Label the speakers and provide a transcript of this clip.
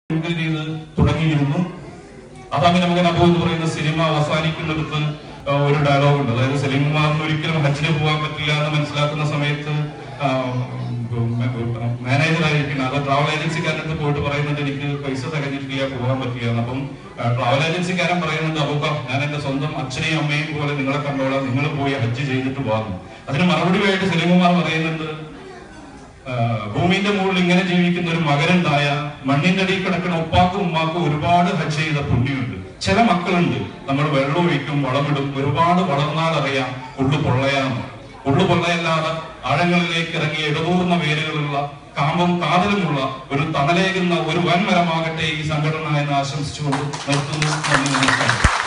Speaker 1: Mimicry ചെയ്ത് തുടങ്ങിയിരുന്നു അതാമി നമുക്ക് അബു എന്ന് പറയുന്ന സിനിമ അവസാനിക്കുന്നിടത്ത് ആ, ഒരു ഡയലോഗ് ഉണ്ട് അതായത് സലീംകുമാറിന് ഒരിക്കലും ഹജ്ജിന് പോകാൻ പറ്റില്ല എന്ന് മനസ്സിലാക്കുന്ന സമയത്ത് മാനേജർ ആയിരിക്കണം അത് ട്രാവൽ ഏജൻസിക്കാരൻ്റെ പോയിട്ട് പറയുന്നുണ്ട് എനിക്ക് പൈസ തികഞ്ഞിട്ടില്ല പോകാൻ പറ്റില്ല എന്ന്. അപ്പം ട്രാവൽ ഏജൻസിക്കാരൻ പറയുന്നുണ്ട് അബൂക്ക ഞാൻ എന്റെ സ്വന്തം അച്ഛനെയും അമ്മയും പോലെ നിങ്ങളെ കണ്ടോളാം നിങ്ങൾ പോയി ഹജ്ജ് ചെയ്തിട്ട് പോകുന്നു അതിന് മറുപടിയായിട്ട് സലീംകുമാർ പറയുന്നുണ്ട് ആ, ഭൂമിന്റെ മുകളിൽ ഇങ്ങനെ ജീവിക്കുന്ന ഒരു മകനുണ്ടായ മണ്ണിന്റെ അടിയിൽ കിടക്കുന്ന ഉപ്പാക്കും ഉമ്മാക്കും ഒരുപാട് ഹജ്ജ് ചെയ്ത പുണ്യമുണ്ട് ചില മക്കളുണ്ട് നമ്മൾ വെള്ളം ഒഴിക്കും വളമിടും ഒരുപാട് വളർന്നാൽ അറിയാം ഉള്ളു പൊള്ളയാന്ന് ഉള്ളു പൊള്ളയല്ലാതെ ആഴങ്ങളിലേക്ക് ഇറങ്ങി ഇടതൂർന്ന വേരുകളുള്ള കാമ്പും കാതലുമുള്ള ഒരു തണലേകുന്ന ഒരു വൻമരമാകട്ടെ ഈ സംഘടന എന്ന് ആശംസിച്ചുകൊണ്ട് നിർത്തുന്നു നന്ദി നമസ്കാരം